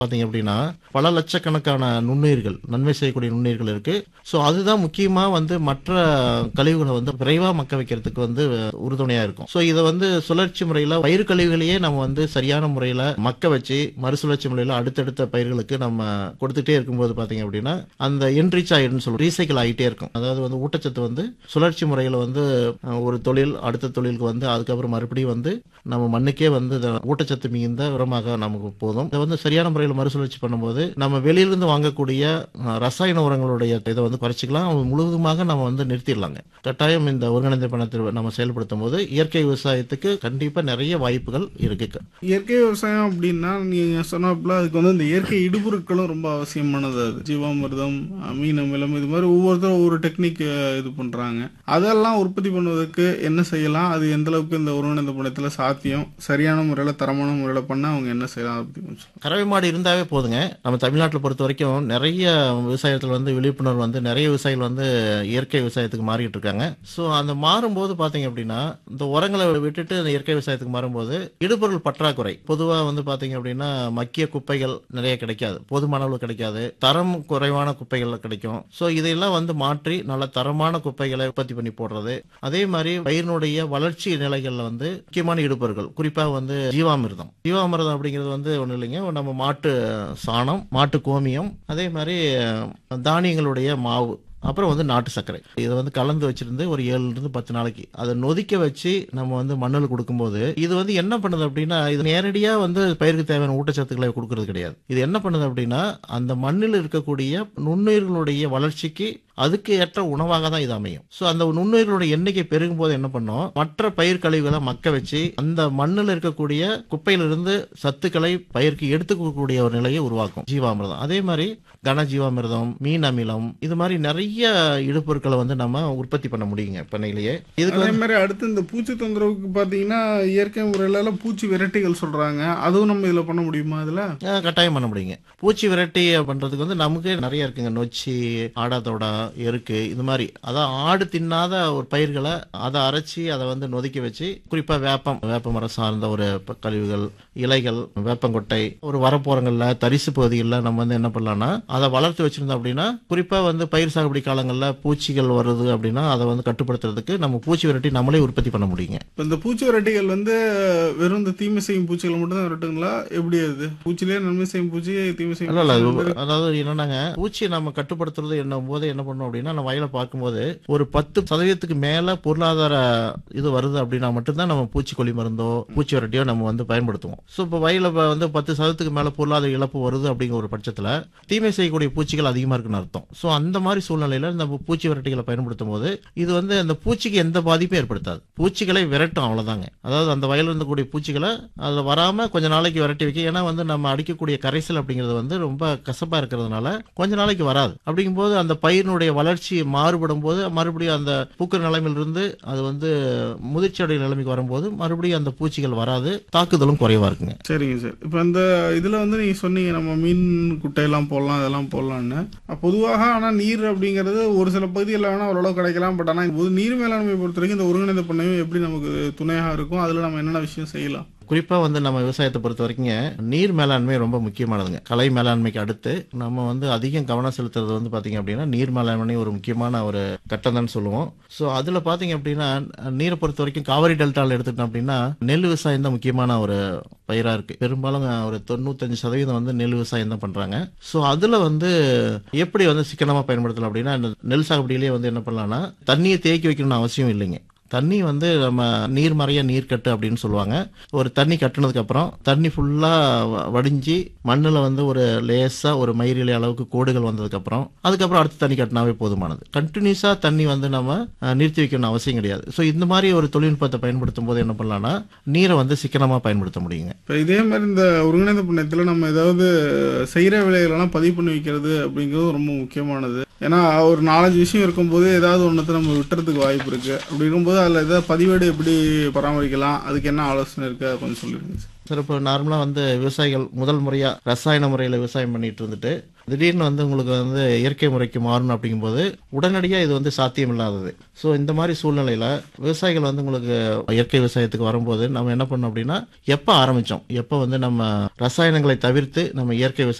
பார்த்தீங்க அப்படின்னா பல லட்சக்கணக்கான நுண்ணுயிர்கள் நன்மை செய்யக்கூடிய நுண்ணுயிர்கள் இருக்கு ஸோ அதுதான் முக்கியமா வந்து மற்ற கழிவுகளை வந்து விரைவாக மக்க வைக்கிறதுக்கு வந்து உறுதுணையா இருக்கும் ஸோ இதை வந்து சுழற்சி முறையில் பயிர் கழிவுகளையே நம்ம வந்து சரியான முறையில் மக்க வச்சு மறுசுழற்சி முறையில் அடுத்தடுத்த பயிர்களுக்கு நம்ம கொடுத்துட்டே இருக்கும்போது பார்த்தீங்க அப்படின்னா அந்த என்ரிச் ஆயிடுன்னு சொல்லுவோம் ரீசைக்கிள் ஆகிட்டே இருக்கும் அதாவது வந்து ஊட்டச்சத்து வந்து சுழற்சி முறையில் வந்து அஹ், ஒரு தொழில் அடுத்த தொழிலுக்கு வந்து அதுக்கப்புறம் மறுபடியும் வந்து நம்ம மண்ணுக்கே வந்து இந்த ஊட்டச்சத்து மிகுந்த உரமாக நமக்கு போதும் இதை வந்து சரியான முறையில் மறுசுழற்சி பண்ணும்போது நம்ம வெளியிலிருந்து வாங்கக்கூடிய அஹ், ரசாயன உரங்களுடைய இதை வந்து குறைச்சிக்கலாம் அது முழுவதுமாக நம்ம வந்து நிறுத்திடலாங்க கட்டாயம் இந்த ஒருங்கிணைந்த பணத்தை நம்ம செயல்படுத்தும் போது இயற்கை விவசாயத்துக்கு கண்டிப்பாக நிறைய வாய்ப்புகள் இருக்கு இயற்கை விவசாயம் அப்படின்னா நீங்க சொன்னாப்புல அதுக்கு வந்து இந்த இயற்கை இடுபொருட்களும் ரொம்ப அவசியமானது அது ஜீவாமிர்தம் மீன் அமிலம் இது மாதிரி ஒவ்வொருத்தரும் ஒவ்வொரு டெக்னிக் இது பண்றாங்க அதெல்லாம் உற்பத்தி பண்ணுவதற்கு என்ன செய்யலாம் அது எந்த அளவுக்கு இந்த ஒருங்கிணைந்த பணத்துல சாத்தியம் சரியான முறையில தரமான முறையில பண்ணா அவங்க என்ன செய்யலாம் அதை பத்தி கொஞ்சம் சொல்லுங்க. கறவை மாடு இருந்தாவே போதுங்க நம்ம தமிழ்நாட்டில் பொறுத்த வரைக்கும் நிறைய விவசாயத்தில் வந்து விழிப்புணர்வு வந்து நிறைய விவசாயிகள் வந்து இயற்கை விவசாயத்துக்கு மாறிட்டு இருக்காங்க ஸோ அந்த மாறும்போது பார்த்தீங்க அப்படின்னா இந்த உரங்களை விட்டுட்டு இந்த இயற்கை விவசாயத்துக்கு மாறும்போது இடுபொருள் பற்றாக்குறை பொதுவாக வந்து பார்த்தீங்க அப்படின்னா மக்கிய குப்பைகள் நிறைய கிடைக்காது போதுமான அளவு கிடைக்காது தரம் குறைவான குப்பைகள் கிடைக்கும் ஸோ இதையெல்லாம் வந்து மாற்றி நல்ல தரமான குப்பைகளை உற்பத்தி பண்ணி போடுறது அதே மாதிரி பயிரினுடைய வளர்ச்சி நிலைகள்ல வந்து முக்கியமான இடுபொருட்கள் குறிப்பாக வந்து ஜீவாமிர்தம் ஜீவாமிர்தம் அப்படிங்கிறது வந்து ஒன்றும் இல்லைங்க நம்ம மாட்டு சாணம் மாட்டு கோமியம் அதே மாதிரி அஹ், தானியங்களுடைய மாவு அப்புறம் வந்து நாட்டு சர்க்கரை இதை வந்து கலந்து வச்சிருந்து ஒரு ஏழுல இருந்து பத்து நாளைக்கு அதை நொதிக்க வச்சு நம்ம வந்து மண்ணில் கொடுக்கும்போது இது வந்து என்ன பண்ணுது அப்படின்னா இது நேரடியா வந்து பயிருக்கு தேவையான ஊட்டச்சத்துக்களை கொடுக்கறது கிடையாது இது என்ன பண்ணுது அப்படின்னா அந்த மண்ணில் இருக்கக்கூடிய நுண்ணுயிர்களுடைய வளர்ச்சிக்கு அதுக்கு ஏற்ற உணவாக தான் இது அமையும் ஸோ அந்த நுண்ணுயிர்களோட எண்ணிக்கை பெருகும் போது என்ன பண்ணும் மற்ற பயிர் கழிவுகளை மக்க வச்சு அந்த மண்ணில் இருக்கக்கூடிய குப்பையிலிருந்து சத்துக்களை பயிருக்கு எடுத்துக்கக்கூடிய ஒரு நிலையை உருவாக்கும் ஜீவாமிர்தம் அதே மாதிரி கன ஜீவாமிர்தம் மீன் அமிலம் இது மாதிரி நிறைய இடுபொருட்களை வந்து நம்ம உற்பத்தி பண்ண முடியுங்க பண்ணையிலேயே இதுக்கு அதே மாதிரி அடுத்து இந்த பூச்சி தொந்தரவுக்கு பாத்தீங்கன்னா இயற்கை முறையில பூச்சி விரட்டிகள் சொல்றாங்க அதுவும் நம்ம இதுல பண்ண முடியுமா இதுல அஹ், கட்டாயம் பண்ண முடியுங்க பூச்சி விரட்டி பண்றதுக்கு வந்து நமக்கே நிறைய இருக்குங்க நொச்சி ஆடாத்தோடா எருக்கு இது மாதிரி அதான் ஆடு தின்னாத ஒரு பயிர்களை அதை அரைச்சி அதை வந்து நொதிக்க வச்சு குறிப்பா வேப்பம் வேப்ப மரம் சார்ந்த ஒரு ப- கழிவுகள் இலைகள் வேப்பங்கொட்டை ஒரு வரப்போரங்கள்ல தரிசு பகுதிகளில் நம்ம வந்து என்ன பண்ணலாம்னா அதை வளர்த்து வச்சிருந்தோம் அப்படின்னா குறிப்பா வந்து பயிர் சாகுபடி காலங்களில் பூச்சிகள் வருது அப்படின்னா அதை வந்து கட்டுப்படுத்துறதுக்கு நம்ம பூச்சி விரட்டி நம்மளே உற்பத்தி பண்ண முடியுங்க இப்ப இந்த பூச்சி விரட்டிகள் வந்து வெறும் இந்த தீமை செய்யும் பூச்சிகள் மட்டும் தான் விரட்டுங்களா எப்படி அது பூச்சிலேயே நன்மை செய்யும் பூச்சி தீமை செய்யும் இல்ல இல்ல பூச்சி அது- அதாவது என்னன்னாங்க பூச்சியை நம்ம கட்டுப்படுத்துறது என்னும் போது என்ன பண்ணோம் அப்படின்னா நம்ம வயலை பார்க்கும்போது ஒரு பத்து சதவீதத்துக்கு மேல பொருளாதார இது வருது அப்படின்னா மட்டும்தான் நம்ம பூச்சிக்கொல்லி மருந்தோ பூச்சி விரட்டியோ நம்ம வந்து பயன்படுத்துவோம் ஸோ இப்போ வயல வந்து பத்து சதவீதத்துக்கு மேல பொருளாதார இழப்பு வருது அப்படிங்கிற ஒரு பட்சத்துல தீமை செய்யக்கூடிய பூச்சிகள் அதிகமா இருக்குன்னு அர்த்தம் ஸோ அந்த மாதிரி சூழ்நிலையில இந்த பூச்சி விரட்டிகளை பயன்படுத்தும் போது இது வந்து அந்த பூச்சிக்கு எந்த பாதிப்பும் ஏற்படுத்தாது பூச்சிகளை விரட்டும் அவ்வளவுதாங்க அதாவது அந்த வயலில் இருந்தக்கூடிய பூச்சிகளை அதில் வராம கொஞ்ச நாளைக்கு விரட்டி வைக்க ஏன்னா வந்து நம்ம அடிக்கக்கூடிய கரைசல் அப்படிங்கிறது வந்து ரொம்ப கசப்பா இருக்கிறதுனால கொஞ்ச நாளைக்கு வராது அப்படிங்கும்போது அந்த பயிரினுடைய வளர்ச்சி மாறுபடும் போது மறுபடியும் அந்த பூக்கிற நிலைமையிலிருந்து அது வந்து முதிர்ச்சியுடைய நிலைமைக்கு வரும்போது மறுபடியும் அந்த பூச்சிகள் வராது தாக்குதலும் குறைவா இருக்குங்க சரிங்க சார் இப்போ இந்த இதுல வந்து நீங்க சொன்னீங்க நம்ம மீன் குட்டையெல்லாம் போடலாம் அதெல்லாம் போடலாம்னு அஹ் பொதுவாக ஆனா நீர் அப்படிங்கிறது ஒரு சில பகுதிகளில் வேணா ஓரளவு கிடைக்கலாம் பட் ஆனா பொது நீர் மேலாண்மை பொறுத்த வரைக்கும் இந்த ஒருங்கிணைந்த பண்ணையும் எப்படி நமக்கு துணையாக இருக்கும் அதுல நம்ம என்னென்ன விஷயம் செய்யலாம் குறிப்பா வந்து நம்ம விவசாயத்தை பொறுத்த வரைக்கும் நீர் மேலாண்மை ரொம்ப முக்கியமானதுங்க கலை மேலாண்மைக்கு அடுத்து நம்ம வந்து அதிகம் கவனம் செலுத்துறது வந்து பாத்தீங்க அப்படின்னா நீர் மேலாண்மை ஒரு முக்கியமான ஒரு கட்டம் தான் சொல்லுவோம் ஸோ அதுல பாத்தீங்க அப்படின்னா நீரை பொறுத்த வரைக்கும் காவிரி டெல்டாவில் எடுத்துட்டோம் அப்படின்னா நெல் விவசாயம் தான் முக்கியமான ஒரு பயிரா இருக்கு பெரும்பாலும் ஒரு தொண்ணூத்தஞ்சு சதவீதம் வந்து நெல் விவசாயம் தான் பண்றாங்க ஸோ அதுல வந்து எப்படி வந்து சிக்கனமா பயன்படுத்தலாம் அப்படின்னா இந்த நெல் சாகுபடியிலேயே வந்து என்ன பண்ணலாம்னா தண்ணியை தேக்கி வைக்கணும்னு அவசியம் இல்லைங்க தண்ணி வந்து நம்ம நீர் மறைய நீர் கட்டு அப்படின்னு சொல்லுவாங்க ஒரு தண்ணி கட்டுனதுக்கு அப்புறம் தண்ணி ஃபுல்லா வ- வடிஞ்சு மண்ணுல வந்து ஒரு லேசா ஒரு மயிரிலை அளவுக்கு கோடுகள் வந்ததுக்கு அப்புறம் அதுக்கப்புறம் அடுத்த தண்ணி கட்டினாவே போதுமானது கண்டினியூஸா தண்ணி வந்து நம்ம அஹ், நிறுத்தி வைக்கணும் அவசியம் கிடையாது ஸோ இந்த மாதிரி ஒரு தொழில்நுட்பத்தை பயன்படுத்தும் போது என்ன பண்ணலாம்னா நீரை வந்து சிக்கனமா பயன்படுத்த முடியுங்க இப்போ இதே மாதிரி இந்த ஒருங்கிணைந்த பண்ணையத்தில் நம்ம ஏதாவது செய்கிற வேலைகளெல்லாம் பதிவு பண்ணி வைக்கிறது அப்படிங்கிறது ரொம்ப முக்கியமானது ஏன்னா ஒரு நாலஞ்சு விஷயம் இருக்கும்போது ஏதாவது ஒன்றத்தை நம்ம விட்டுறதுக்கு வாய்ப்பு இருக்குது அப்படி இருக்கும்போது அதில் ஏதாவது பதிவேடு எப்படி பராமரிக்கலாம் அதுக்கு என்ன ஆலோசனை இருக்குது அதை கொஞ்சம் சொல்லிடுங்க சார் சார் இப்போ நார்மலாக வந்து விவசாயிகள் முதல் முறையாக ரசாயன முறையில் விவசாயம் பண்ணிட்டு இருந்துட்டு திடீர்னு வந்து உங்களுக்கு வந்து இயற்கை முறைக்கு மாறணும் அப்படிங்கும்போது உடனடியாக இது வந்து சாத்தியமில்லாதது ஸோ இந்த மாதிரி சூழ்நிலையில் விவசாயிகள் வந்து உங்களுக்கு இயற்கை விவசாயத்துக்கு வரும்போது நம்ம என்ன பண்ணோம் அப்படின்னா எப்போ ஆரம்பித்தோம் எப்போ வந்து நம்ம ரசாயனங்களை தவிர்த்து நம்ம இயற்கை விவசாயம்